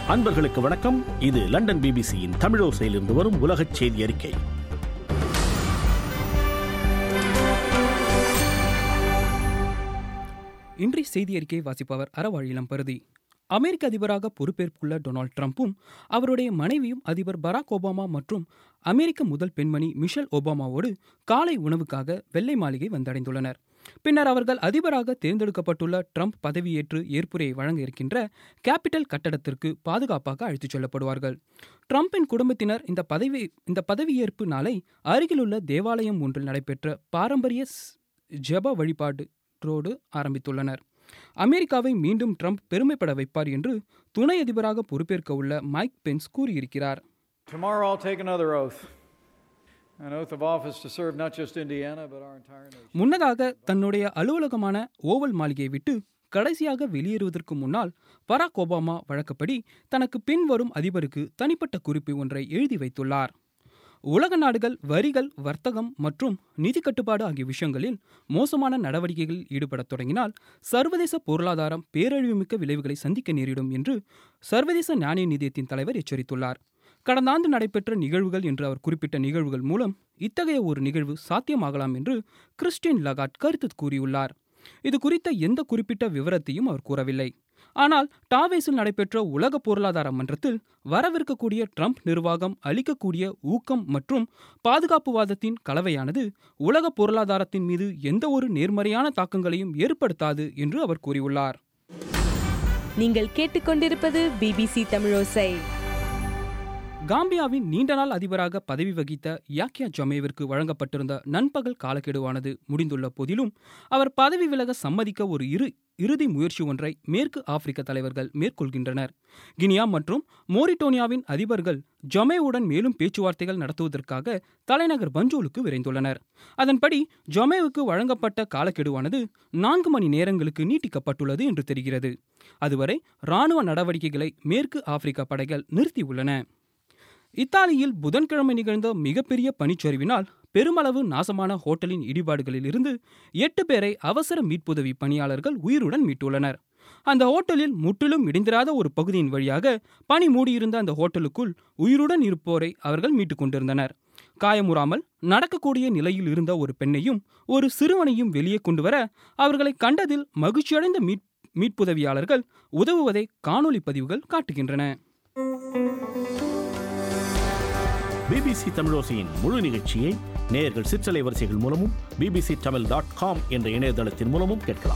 அன்பர்களுக்கு வணக்கம் இது லண்டன் பிபிசியின் தமிழோசையிலிருந்து வரும் உலகச் செய்தி அறிக்கை இன்றைய செய்தி அறிக்கை வாசிப்பவர் அறவாழிலம் பருதி அமெரிக்க அதிபராக பொறுப்பேற்குள்ள டொனால்ட் ட்ரம்ப்பும் அவருடைய மனைவியும் அதிபர் பராக் ஒபாமா மற்றும் அமெரிக்க முதல் பெண்மணி மிஷல் ஒபாமாவோடு காலை உணவுக்காக வெள்ளை மாளிகை வந்தடைந்துள்ளனர் பின்னர் அவர்கள் அதிபராக தேர்ந்தெடுக்கப்பட்டுள்ள ட்ரம்ப் பதவியேற்று ஏற்புரையை வழங்க இருக்கின்ற கேபிட்டல் கட்டடத்திற்கு பாதுகாப்பாக அழைத்துச் செல்லப்படுவார்கள் ட்ரம்பின் குடும்பத்தினர் இந்த பதவி இந்த பதவியேற்பு நாளை அருகிலுள்ள தேவாலயம் ஒன்றில் நடைபெற்ற பாரம்பரிய ஸ்- ஜெப வழிபாட்டோடு ஆரம்பித்துள்ளனர் அமெரிக்காவை மீண்டும் ட்ரம்ப் பெருமைப்பட வைப்பார் என்று துணை அதிபராக பொறுப்பேற்க உள்ள மைக் பென்ஸ் கூறியிருக்கிறார் Tomorrow I'll take another oath. An oath of office to serve not just Indiana, but our entire nation. முன்னதாக தன்னுடைய அலுவலகமான ஓவல் மாளிகையை விட்டு கடைசியாக வெளியேறுவதற்கு முன்னால் பராக் ஒபாமா வழக்கப்படி தனக்கு பின்வரும் அதிபருக்கு தனிப்பட்ட குறிப்பு ஒன்றை எழுதி வைத்துள்ளார் உலக நாடுகள் வரிகள் வர்த்தகம் மற்றும் நிதி கட்டுப்பாடு ஆகிய விஷயங்களில் மோசமான நடவடிக்கைகளில் ஈடுபடத் தொடங்கினால் சர்வதேச பொருளாதாரம் பேரழிவுமிக்க விளைவுகளை சந்திக்க நேரிடும் என்று சர்வதேச நாணய நிதியத்தின் தலைவர் எச்சரித்துள்ளார் கடந்த ஆண்டு நடைபெற்ற நிகழ்வுகள் என்று அவர் குறிப்பிட்ட நிகழ்வுகள் மூலம் இத்தகைய ஒரு நிகழ்வு சாத்தியமாகலாம் என்று கிறிஸ்டின் லகாட் கருத்து கூறியுள்ளார் இது குறித்த எந்த குறிப்பிட்ட விவரத்தையும் அவர் கூறவில்லை ஆனால் டாவேஸில் நடைபெற்ற உலக பொருளாதார மன்றத்தில் வரவிருக்கக்கூடிய ட்ரம்ப் நிர்வாகம் அளிக்கக்கூடிய ஊக்கம் மற்றும் பாதுகாப்புவாதத்தின் கலவையானது உலக பொருளாதாரத்தின் மீது எந்த ஒரு நேர்மறையான தாக்கங்களையும் ஏற்படுத்தாது என்று அவர் கூறியுள்ளார் நீங்கள் கேட்டுக்கொண்டிருப்பது பிபிசி தமிழோசை காம்பியாவின் நீண்ட நாள் அதிபராக பதவி வகித்த யாக்கியா ஜமேவிற்கு வழங்கப்பட்டிருந்த நண்பகல் காலக்கெடுவானது முடிந்துள்ள போதிலும் அவர் பதவி விலக சம்மதிக்க ஒரு இரு இறுதி முயற்சி ஒன்றை மேற்கு ஆப்பிரிக்க தலைவர்கள் மேற்கொள்கின்றனர் கினியா மற்றும் மோரிட்டோனியாவின் அதிபர்கள் ஜொமேவுடன் மேலும் பேச்சுவார்த்தைகள் நடத்துவதற்காக தலைநகர் பஞ்சூலுக்கு விரைந்துள்ளனர் அதன்படி ஜொமேவுக்கு வழங்கப்பட்ட காலக்கெடுவானது நான்கு மணி நேரங்களுக்கு நீட்டிக்கப்பட்டுள்ளது என்று தெரிகிறது அதுவரை இராணுவ நடவடிக்கைகளை மேற்கு ஆப்பிரிக்க படைகள் நிறுத்தியுள்ளன இத்தாலியில் புதன்கிழமை நிகழ்ந்த மிகப்பெரிய பனிச்சரிவினால் பெருமளவு நாசமான ஹோட்டலின் இடிபாடுகளில் இருந்து எட்டு பேரை அவசர மீட்புதவி பணியாளர்கள் உயிருடன் மீட்டுள்ளனர் அந்த ஹோட்டலில் முற்றிலும் இடிந்திராத ஒரு பகுதியின் வழியாக பனி மூடியிருந்த அந்த ஹோட்டலுக்குள் உயிருடன் இருப்போரை அவர்கள் மீட்டுக் கொண்டிருந்தனர் காயமுறாமல் நடக்கக்கூடிய நிலையில் இருந்த ஒரு பெண்ணையும் ஒரு சிறுவனையும் வெளியே கொண்டு வர அவர்களை கண்டதில் மகிழ்ச்சியடைந்த மீட் மீட்புதவியாளர்கள் உதவுவதை காணொளி பதிவுகள் காட்டுகின்றன பிபிசி தமிழோசையின் முழு நிகழ்ச்சியை நேயர்கள் சிற்றலை வரிசைகள் மூலமும் பிபிசி தமிழ் டாட் காம் என்ற இணையதளத்தின் மூலமும் கேட்கலாம்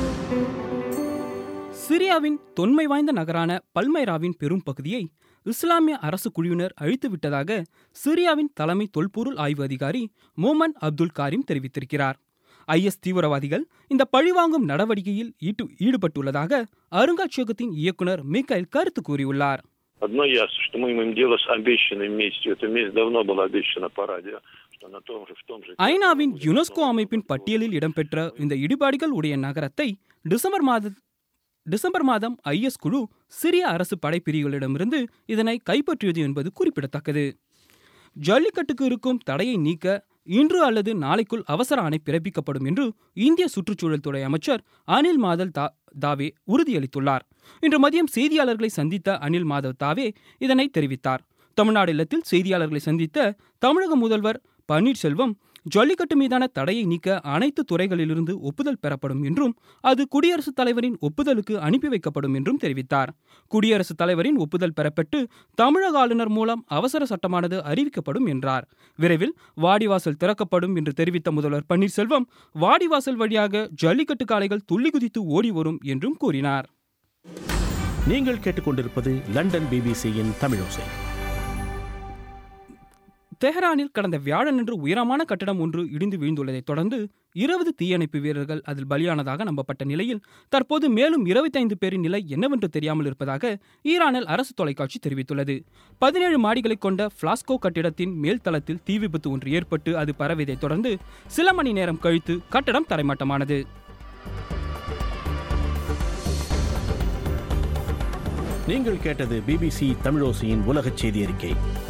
சிரியாவின் தொன்மை வாய்ந்த நகரான பல்மைராவின் பெரும் பகுதியை இஸ்லாமிய அரசு குழுவினர் அழித்து விட்டதாக சிரியாவின் தலைமை தொல்பொருள் ஆய்வு அதிகாரி மோமன் அப்துல் காரிம் தெரிவித்திருக்கிறார் ஐஎஸ் தீவிரவாதிகள் இந்த பழிவாங்கும் நடவடிக்கையில் ஈட்டு ஈடுபட்டுள்ளதாக அருங்காட்சியகத்தின் இயக்குனர் மிக்கைல் கருத்து கூறியுள்ளார் Одно ясно, что мы имеем дело с обещанной местью. Эта месть давно была обещана по радио, что на том же, в том же... ஐநாவின் யுனெஸ்கோ அமைப்பின் பட்டியலில் இடம்பெற்ற இந்த இடிபாடுகள் உடைய நகரத்தை டிசம்பர் மாத டிசம்பர் மாதம் ஐஎஸ் குழு சிரிய அரசு படைப்பிரிவுகளிடமிருந்து இதனை கைப்பற்றியது என்பது குறிப்பிடத்தக்கது ஜல்லிக்கட்டுக்கு இருக்கும் தடையை நீக்க இன்று அல்லது நாளைக்குள் அவசர ஆணை பிறப்பிக்கப்படும் என்று இந்திய சுற்றுச்சூழல் துறை அமைச்சர் அனில் மாதல் தா தாவே உறுதியளித்துள்ளார் இன்று மதியம் செய்தியாளர்களை சந்தித்த அனில் மாதவ் தாவே இதனை தெரிவித்தார் தமிழ்நாடு இல்லத்தில் செய்தியாளர்களை சந்தித்த தமிழக முதல்வர் பன்னீர்செல்வம் ஜல்லிக்கட்டு மீதான தடையை நீக்க அனைத்து துறைகளிலிருந்து ஒப்புதல் பெறப்படும் என்றும் அது குடியரசுத் தலைவரின் ஒப்புதலுக்கு அனுப்பி வைக்கப்படும் என்றும் தெரிவித்தார் குடியரசுத் தலைவரின் ஒப்புதல் பெறப்பட்டு தமிழக ஆளுநர் மூலம் அவசர சட்டமானது அறிவிக்கப்படும் என்றார் விரைவில் வாடிவாசல் திறக்கப்படும் என்று தெரிவித்த முதல்வர் பன்னீர்செல்வம் வாடிவாசல் வழியாக ஜல்லிக்கட்டு காளைகள் துள்ளி குதித்து ஓடி வரும் என்றும் கூறினார் நீங்கள் கேட்டுக்கொண்டிருப்பது லண்டன் பிபிசியின் தமிழோசை தெஹ்ரானில் கடந்த வியாழனன்று உயரமான கட்டடம் ஒன்று இடிந்து வீழ்ந்துள்ளதைத் தொடர்ந்து இருபது தீயணைப்பு வீரர்கள் அதில் பலியானதாக நம்பப்பட்ட நிலையில் தற்போது மேலும் இருபத்தைந்து பேரின் நிலை என்னவென்று தெரியாமல் இருப்பதாக ஈரானில் அரசு தொலைக்காட்சி தெரிவித்துள்ளது பதினேழு மாடிகளை கொண்ட பிளாஸ்கோ கட்டிடத்தின் மேல் தளத்தில் தீ விபத்து ஒன்று ஏற்பட்டு அது பரவியதைத் தொடர்ந்து சில மணி நேரம் கழித்து கட்டடம் தரைமட்டமானது நீங்கள் கேட்டது பிபிசி தமிழோசையின் உலகச் செய்தி அறிக்கை